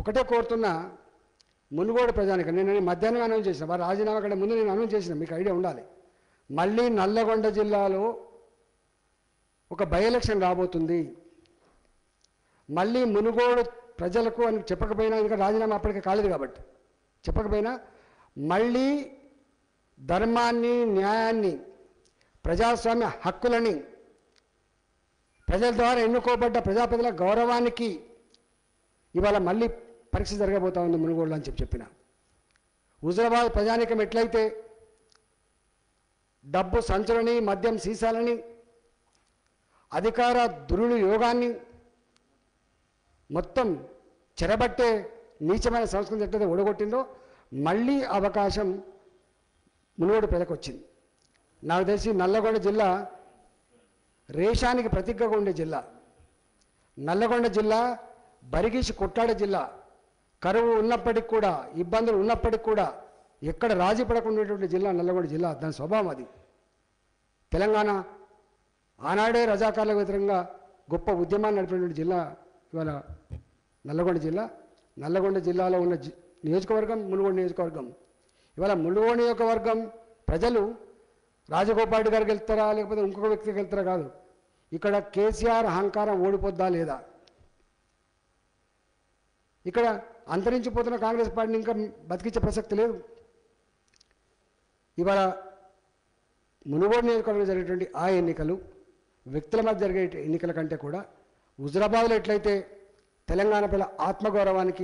ఒకటే కోరుతున్నా మునుగోడు ప్రజానికి నేను నేను మధ్యాహ్నం అనౌన్స్ చేసిన వారు రాజీనామా కంటే ముందు నేను అనౌన్స్ చేసిన మీకు ఐడియా ఉండాలి మళ్ళీ నల్లగొండ జిల్లాలో ఒక బై ఎలక్షన్ రాబోతుంది మళ్ళీ మునుగోడు ప్రజలకు అని చెప్పకపోయినా ఇంకా రాజీనామా అప్పటికే కాలేదు కాబట్టి చెప్పకపోయినా మళ్ళీ ధర్మాన్ని న్యాయాన్ని ప్రజాస్వామ్య హక్కులని ప్రజల ద్వారా ఎన్నుకోబడ్డ ప్రజాప్రతినిధుల గౌరవానికి ఇవాళ మళ్ళీ పరీక్ష జరగబోతా ఉంది మునుగోడులో అని చెప్పి చెప్పిన హుజరాబాద్ ప్రజానికం ఎట్లయితే డబ్బు సంచులని మద్యం సీసాలని అధికార దుర్వినియోగాన్ని మొత్తం చెరబట్టే నీచమైన సంస్కృతి ఎట్లయితే ఓడగొట్టిందో మళ్ళీ అవకాశం మునుగోడు ప్రజలకు వచ్చింది నాకు తెలిసి నల్లగొండ జిల్లా రేషానికి ప్రతీకగా ఉండే జిల్లా నల్లగొండ జిల్లా బరిగీసి కొట్లాడే జిల్లా కరువు ఉన్నప్పటికి కూడా ఇబ్బందులు ఉన్నప్పటికి కూడా ఎక్కడ రాజీ పడకుండా ఉండేటువంటి జిల్లా నల్లగొండ జిల్లా దాని స్వభావం అది తెలంగాణ ఆనాడే రజాకార్లకు వ్యతిరేకంగా గొప్ప ఉద్యమాన్ని నడిపినటువంటి జిల్లా ఇవాళ నల్లగొండ జిల్లా నల్లగొండ జిల్లాలో ఉన్న జి నియోజకవర్గం మునుగోడు నియోజకవర్గం ఇవాళ మునుగోడు నియోజకవర్గం ప్రజలు రాజగోపాల్ రెడ్డి గారికి వెళ్తారా లేకపోతే ఇంకొక వ్యక్తికి వెళ్తారా కాదు ఇక్కడ కేసీఆర్ అహంకారం ఓడిపోద్దా లేదా ఇక్కడ అంతరించిపోతున్న కాంగ్రెస్ పార్టీని ఇంకా బతికించే ప్రసక్తి లేదు ఇవాళ మునుగోడు నియోజకవర్గంలో జరిగేటువంటి ఆ ఎన్నికలు వ్యక్తుల మధ్య జరిగే ఎన్నికల కంటే కూడా హుజరాబాద్లో ఎట్లయితే తెలంగాణ పిల్ల ఆత్మగౌరవానికి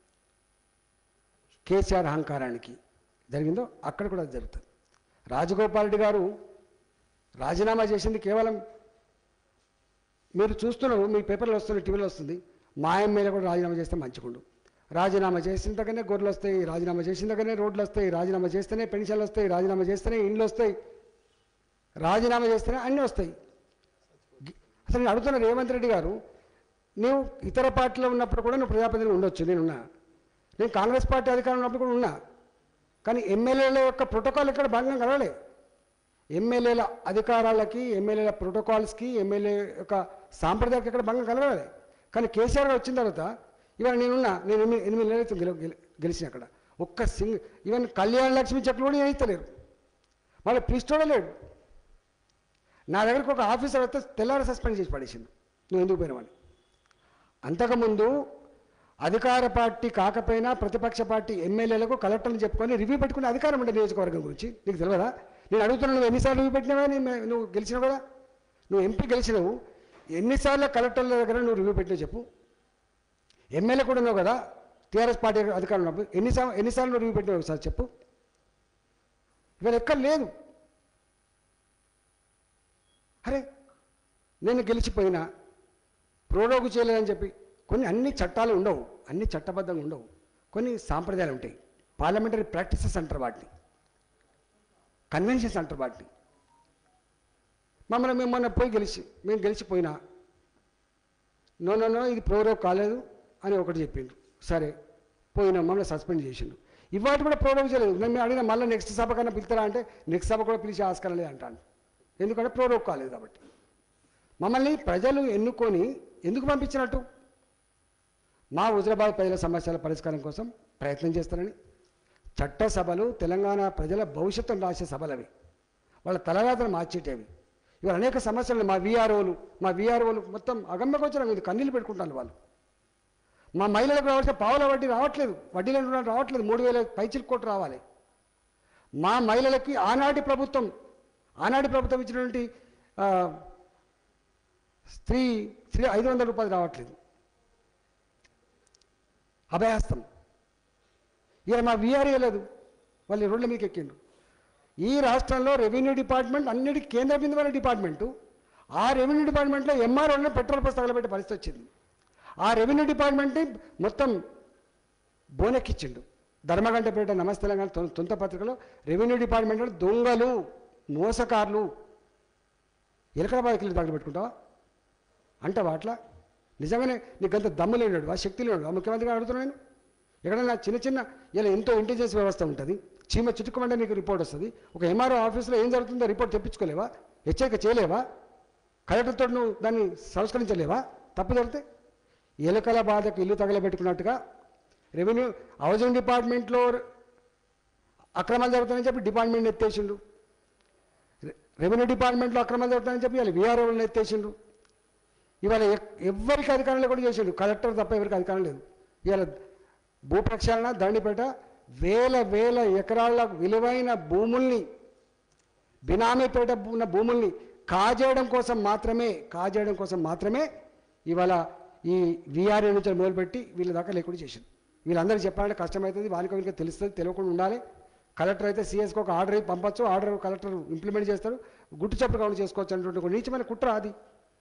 కేసీఆర్ అహంకారానికి జరిగిందో అక్కడ కూడా అది జరుగుతుంది రాజగోపాల్ రెడ్డి గారు రాజీనామా చేసింది కేవలం మీరు చూస్తున్నారు మీ పేపర్లో వస్తుంది టీవీలో వస్తుంది మా ఎమ్మెల్యే కూడా రాజీనామా చేస్తే మంచిగుండు రాజీనామా చేసిన దగ్గరనే గొర్రెలు వస్తాయి రాజీనామా చేసిన దగ్గరనే రోడ్లు వస్తాయి రాజీనామా చేస్తేనే పెన్షన్లు వస్తాయి రాజీనామా చేస్తేనే ఇండ్లు వస్తాయి రాజీనామా చేస్తేనే అన్నీ వస్తాయి గి- అసలు నేను అడుగుతున్నా రేవంత్ రెడ్డి గారు నువ్వు ఇతర పార్టీలో ఉన్నప్పుడు కూడా నువ్వు ప్రజాప్రతినిధి ఉండొచ్చు నేనున్నా నేను కాంగ్రెస్ పార్టీ అధికారం ఉన్నప్పుడు కూడా ఉన్నా కానీ ఎమ్మెల్యేల యొక్క ప్రోటోకాల్ ఇక్కడ భంగం కలవలే ఎమ్మెల్యేల అధికారాలకి ఎమ్మెల్యేల ప్రోటోకాల్స్కి ఎమ్మెల్యే యొక్క సాంప్రదాయానికి ఇక్కడ భంగం కలవాలి కానీ కేసీఆర్ గారు వచ్చిన తర్వాత ఇవాళ నేనున్నా నేను ఎనిమిది ఎనిమిది నెలలు అవుతుంది గెల- గెల- గెలిచిన అక్కడ ఒక్క సింగ్ ఈవెన్ కళ్యాణ లక్ష్మి చెట్లు కూడా వేయిస్తలేరు మళ్ళీ పిలిస్టోడే లేడు నా దగ్గరకు ఒక ఆఫీసర్ వస్తే తెల్లారి సస్పెండ్ చేసి పడేసిండు నువ్వు ఎందుకు పోయినావని అంతకుముందు అధికార పార్టీ కాకపోయినా ప్రతిపక్ష పార్టీ ఎమ్మెల్యేలకు కలెక్టర్లు చెప్పుకొని రివ్యూ పెట్టుకునే అధికారం ఉండే నియోజకవర్గం గురించి నీకు తెలియదా నేను అడుగుతున్నా నువ్వు ఎన్నిసార్లు రివ్యూ పెట్టినావా నీ మే- నువ్వు గెలిచినావు కదా నువ్వు ఎంపీ గెలిచినావు ఎన్నిసార్లు కలెక్టర్ల దగ్గర నువ్వు రివ్యూ పెట్టినా చెప్పు ఎమ్మెల్యే కూడా ఉన్నావు కదా టీఆర్ఎస్ పార్టీ అధికారం ఉన్నప్పుడు ఎన్నిసార్లు ఎన్నిసార్లు నువ్వు రివ్యూ పెట్టినావు సార్ చెప్పు ఇవాళ ఎక్కడ లేదు అరే నేను గెలిచిపోయినా ప్రోరోగు చేయలేదని చెప్పి కొన్ని అన్ని చట్టాలు ఉండవు అన్ని చట్టబద్ధంగా ఉండవు కొన్ని సాంప్రదాయాలు ఉంటాయి పార్లమెంటరీ ప్రాక్టీసెస్ అంటారు వాటిని కన్వెన్షన్స్ అంటారు వాటిని మమ్మల్ని మేము మొన్న పోయి గెలిచి మేము గెలిచిపోయినా నో నో నో ఇది ప్రోరోగ్ కాలేదు అని ఒకటి చెప్పిండు సరే పోయినా మమ్మల్ని సస్పెండ్ చేసిండు ఇవాటి కూడా ప్రోరోగ్ చేయలేదు నేను మేము అడిగిన మళ్ళీ నెక్స్ట్ సభ కన్నా పిలుస్తారా అంటే నెక్స్ట్ సభ కూడా పిలిచే ఆస్కారం లేదు అంటాను ఎందుకంటే ప్రోరోగ్ కాలేదు కాబట్టి మమ్మల్ని ప్రజలు ఎన్నుకొని ఎందుకు పంపించినట్టు మా హుజరాబాద్ ప్రజల సమస్యల పరిష్కారం కోసం ప్రయత్నం చేస్తారని చట్టసభలు తెలంగాణ ప్రజల భవిష్యత్తును రాసే సభలు అవి వాళ్ళ తలరాతను మార్చేటవి ఇవాళ అనేక సమస్యలు మా వీఆర్ఓలు మా వీఆర్ఓలు మొత్తం అగమ్యగోచరం ఇది కన్నీళ్ళు పెట్టుకుంటారు వాళ్ళు మా మహిళలకు రావాల్సిన పావుల వడ్డీ రావట్లేదు వడ్డీ లేని రుణాలు రావట్లేదు మూడు వేల పైచిల్ కోట్లు రావాలి మా మహిళలకి ఆనాటి ప్రభుత్వం ఆనాటి ప్రభుత్వం ఇచ్చినటువంటి ఆ, స్త్రీ స్త్రీ ఐదు వందల రూపాయలు రావట్లేదు అభయహస్తం ఇలా మా వీఆర్ఏ లేదు వాళ్ళు ఈ రోడ్ల మీకు ఎక్కిండు ఈ రాష్ట్రంలో రెవెన్యూ డిపార్ట్మెంట్ అన్నిటి కేంద్ర బిందువైన డిపార్ట్మెంటు ఆ రెవెన్యూ డిపార్ట్మెంట్లో ఎంఆర్ఓనే పెట్రోల్ బస్ తగలబెట్టే పరిస్థితి వచ్చింది ఆ రెవెన్యూ డిపార్ట్మెంట్ని మొత్తం బోనెక్కిచ్చిండు ధర్మగంటపేట నమస్తే తెలంగాణ తొ- తొంత పత్రికలో రెవెన్యూ డిపార్ట్మెంట్లో దొంగలు మోసకారులు ఎలకల బాధకి తగలబెట్టుకుంటావా అంటావా అట్లా నిజంగానే నీకు అంత దమ్ము లేనాడు ఆ శక్తి లేనాడు ఆ ముఖ్యమంత్రిగా అడుగుతున్నాను నేను ఎక్కడైనా చిన్న చిన్న ఇలా ఎంతో ఇంటెలిజెన్స్ వ్యవస్థ ఉంటుంది చీమ చిటుకుమంటే నీకు రిపోర్ట్ వస్తుంది ఒక ఎంఆర్ఓ ఆఫీస్లో ఏం జరుగుతుందో రిపోర్ట్ తెప్పించుకోలేవా హెచ్చరిక చేయలేవా కలెక్టర్తో నువ్వు దాన్ని సంస్కరించలేవా తప్పు జరిగితే ఎలుకల బాధకు ఇల్లు తగలబెట్టుకున్నట్టుగా రెవెన్యూ హౌసింగ్ డిపార్ట్మెంట్లో అక్రమాలు జరుగుతాయని చెప్పి డిపార్ట్మెంట్ ఎత్తేసిండు రె- రెవెన్యూ డిపార్ట్మెంట్లో అక్రమాలు జరుగుతాయని చెప్పి వాళ్ళు వీఆర్ఓలను ఎత్తేసిండు ఇవాళ ఎక్- ఎవ్వరికి అధికారం లేకుండా చేసిండు కలెక్టర్ తప్ప ఎవరికి అధికారం లేదు ఇవాళ భూ ప్రక్షాళన దండిపేట వేల వేల ఎకరాల విలువైన భూముల్ని బినామీ పేట ఉన్న భూముల్ని కాజేయడం కోసం మాత్రమే కాజేయడం కోసం మాత్రమే ఇవాళ ఈ విఆర్ఏ నుంచి మొదలుపెట్టి వీళ్ళ దాకా లేకుండా చేసింది వీళ్ళందరికీ చెప్పాలంటే కష్టమవుతుంది వాళ్ళకి వీళ్ళకి తెలుస్తుంది తెలియకుండా ఉండాలి కలెక్టర్ అయితే సిఎస్కి ఒక ఆర్డర్ పంపొచ్చు ఆర్డర్ కలెక్టర్ ఇంప్లిమెంట్ చేస్తారు గుట్టు చప్పుడు కౌంట్ చేసుకోవచ్చు అనేటువంటి ఒక నీచమైన కుట్ర అది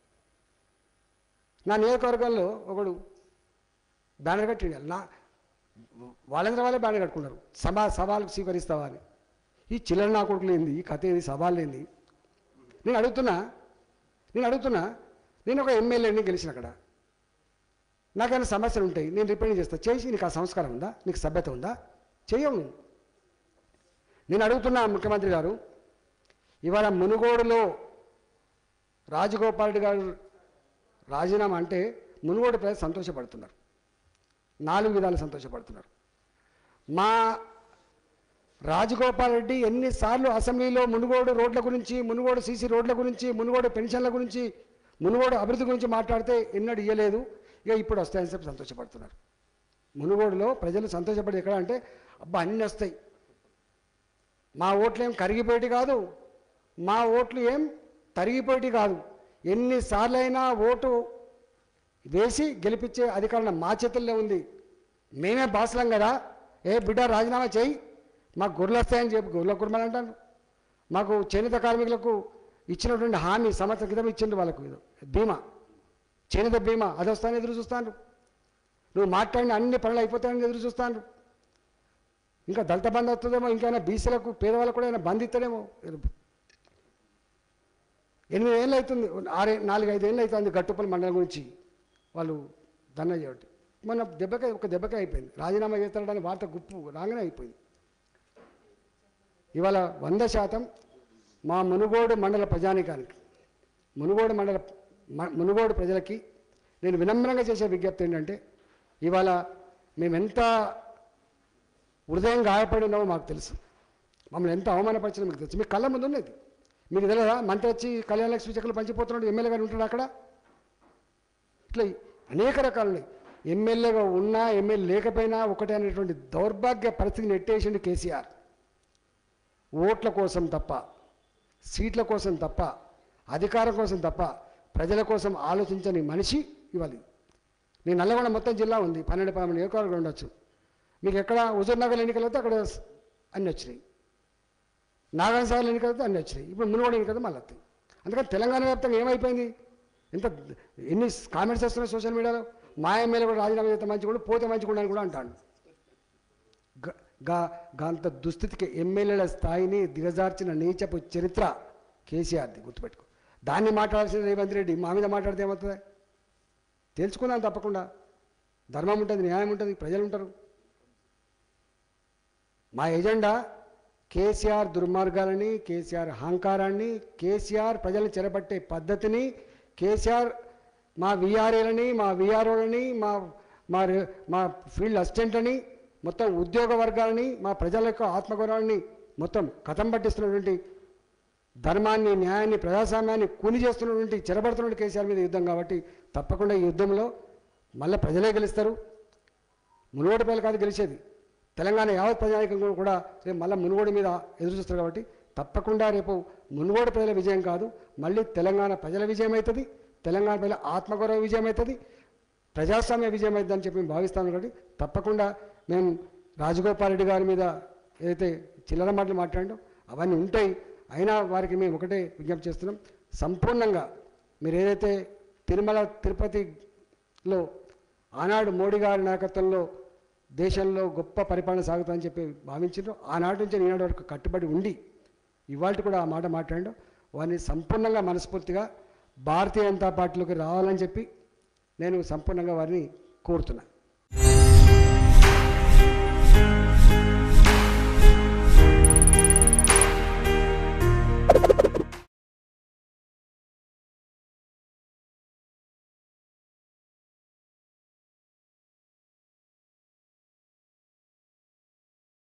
నా నియోజకవర్గంలో ఒకడు బ్యానర్ కట్టిండాలి నా వాళ్ళందరూ వాళ్ళే బ్యానర్ కట్టుకున్నారు సభా సవాలు స్వీకరిస్తావా అని ఈ చిల్లర నా కొడుకులు ఏంది ఈ కథ ఏంది సవాళ్ళు ఏంది నేను అడుగుతున్నా నేను అడుగుతున్నా నేను ఒక ఎమ్మెల్యేని గెలిచిన అక్కడ నాకైనా సమస్యలు ఉంటాయి నేను రిప్రజెంట్ చేస్తా చేసి నీకు ఆ సంస్కారం ఉందా నీకు సభ్యత ఉందా చెయ్యవు నువ్వు నేను అడుగుతున్నా ముఖ్యమంత్రి గారు ఇవాళ మునుగోడులో రాజగోపాల్ రెడ్డి గారు రాజీనామా అంటే మునుగోడు ప్రజలు సంతోషపడుతున్నారు నాలుగు విధాలు సంతోషపడుతున్నారు మా రాజగోపాల్ రెడ్డి ఎన్నిసార్లు అసెంబ్లీలో మునుగోడు రోడ్ల గురించి మునుగోడు సీసీ రోడ్ల గురించి మునుగోడు పెన్షన్ల గురించి మునుగోడు అభివృద్ధి గురించి మాట్లాడితే ఎన్నడూ ఇయ్యలేదు ఇక ఇప్పుడు వస్తాయని చెప్పి సంతోషపడుతున్నారు మునుగోడులో ప్రజలు సంతోషపడి ఎక్కడ అంటే అబ్బా అన్నీ వస్తాయి మా ఓట్లు ఏం కరిగిపోయేటి కాదు మా ఓట్లు ఏం తరిగిపోయేటి కాదు ఎన్నిసార్లైనా ఓటు వేసి గెలిపించే అధికారం మా చేతుల్లో ఉంది మేమే బాసులం కదా ఏ బిడ్డ రాజీనామా చేయి మాకు గొర్రెలు వస్తాయని చెప్పి గొర్రెల కుర్మలు అంటాను మాకు చేనేత కార్మికులకు ఇచ్చినటువంటి హామీ సంవత్సరం క్రితం ఇచ్చిండు వాళ్ళకు ఇది బీమా చేనేత బీమా అది వస్తానని ఎదురు చూస్తాను నువ్వు మాట్లాడిన అన్ని పనులు అయిపోతాయని ఎదురు చూస్తాను ఇంకా దళిత బంధు వస్తుందేమో ఇంకైనా బీసీలకు పేదవాళ్ళకు కూడా ఏమైనా బంద్ ఇస్తాడేమో ఎనిమిది ఏళ్ళు అవుతుంది ఆరే నాలుగు ఐదు ఏళ్ళు అవుతుంది గట్టుపల్లి మండలం గురించి వాళ్ళు ధర్నా చేయబట్టి మొన్న దెబ్బకే ఒక దెబ్బకే అయిపోయింది రాజీనామా చేస్తాడని వార్త గుప్పు రాగానే అయిపోయింది ఇవాళ వంద శాతం మా మునుగోడు మండల ప్రజానికానికి మునుగోడు మండల మ- మునుగోడు ప్రజలకి నేను వినమ్రంగా చేసే విజ్ఞప్తి ఏంటంటే ఇవాళ మేమెంత హృదయం గాయపడినామో మాకు తెలుసు మమ్మల్ని ఎంత అవమానపరిచినా మీకు తెలుసు మీ కళ్ళ ముందు ఉన్నది మీకు తెలియదా మంత్రి వచ్చి కళ్యాణ లక్ష్మి చెక్కులు పంచిపోతున్నాడు ఎమ్మెల్యే గారు ఉంటాడు అక్కడ ఇట్లా అనేక రకాలు ఉన్నాయి ఎమ్మెల్యేగా ఉన్నా ఎమ్మెల్యే లేకపోయినా ఒకటే అనేటువంటి దౌర్భాగ్య పరిస్థితిని నెట్టేసిండు కేసీఆర్ ఓట్ల కోసం తప్ప సీట్ల కోసం తప్ప అధికారం కోసం తప్ప ప్రజల కోసం ఆలోచించని మనిషి ఇవ్వాలి నేను నల్లగొండ మొత్తం జిల్లా ఉంది పన్నెండు పన్నెండు నియోజకవర్గాలు ఉండొచ్చు మీకు ఎక్కడ హుజూర్ నగర్ ఎన్నికలు అయితే అక్కడ అన్నీ వచ్చినాయి నాగార్జున సాగర్ ఎన్నికలు అయితే అన్నీ వచ్చినాయి ఇప్పుడు మునుగోడు ఎన్నికలు మళ్ళీ వస్తాయి అందుకని తెలంగాణ వ్యాప్తంగా ఏమైపోయింది ఎంత ఎన్ని కామెంట్స్ వస్తున్నాయి సోషల్ మీడియాలో మా ఎమ్మెల్యే కూడా రాజీనామా చేస్తే మంచిగా ఉండు, పోతే మంచిగా ఉండు అని కూడా అంటాడు గ- గా- గాంత దుస్థితికి ఎమ్మెల్యేల స్థాయిని దిగజార్చిన నీచపు చరిత్ర కేసీఆర్ది గుర్తుపెట్టుకో దాన్ని మాట్లాడాల్సిన రేవంత్ రెడ్డి మా మీద మాట్లాడితే ఏమవుతుంది తెలుసుకుందాం తప్పకుండా ధర్మం ఉంటుంది న్యాయం ఉంటుంది ప్రజలు ఉంటారు మా ఎజెండా కేసీఆర్ దుర్మార్గాలని కేసీఆర్ అహంకారాన్ని కేసీఆర్ ప్రజలను చెరపట్టే పద్ధతిని కేసీఆర్ మా విఆర్ఏలని మా విఆర్ఓలని మా మా రే- మా ఫీల్డ్ అసిస్టెంట్లని మొత్తం ఉద్యోగ వర్గాలని మా ప్రజల యొక్క ఆత్మగౌరవాన్ని మొత్తం కథం పట్టిస్తున్నటువంటి ధర్మాన్ని న్యాయాన్ని ప్రజాస్వామ్యాన్ని కూని చేస్తున్నటువంటి చెరబడుతున్నటువంటి కేసీఆర్ మీద యుద్ధం కాబట్టి తప్పకుండా ఈ యుద్ధంలో మళ్ళీ ప్రజలే గెలుస్తారు మునుగోడు ప్రజలు కాదు గెలిచేది తెలంగాణ యావత్ ప్రజానికం కూడా రేపు మళ్ళీ మునుగోడు మీద ఎదురు చూస్తారు కాబట్టి తప్పకుండా రేపు మునుగోడు ప్రజల విజయం కాదు మళ్ళీ తెలంగాణ ప్రజల విజయం అవుతుంది తెలంగాణ ప్రజల ఆత్మగౌరవ విజయం అవుతుంది ప్రజాస్వామ్య విజయం అవుతుంది అని చెప్పి మేము భావిస్తాను కాబట్టి తప్పకుండా మేము రాజగోపాల్ రెడ్డి గారి మీద ఏదైతే చిల్లర మాటలు మాట్లాడడం అవన్నీ ఉంటాయి అయినా వారికి మేము ఒకటే విజ్ఞప్తి చేస్తున్నాం సంపూర్ణంగా మీరు ఏదైతే తిరుమల తిరుపతిలో ఆనాడు మోడీ గారి నాయకత్వంలో దేశంలో గొప్ప పరిపాలన సాగుతుందని చెప్పి భావించారు ఆనాటి నుంచి ఈనాటి వరకు కట్టుబడి ఉండి ఇవాళ కూడా ఆ మాట మాట్లాడడం వారిని సంపూర్ణంగా మనస్ఫూర్తిగా భారతీయ జనతా పార్టీలోకి రావాలని చెప్పి నేను సంపూర్ణంగా వారిని కోరుతున్నాను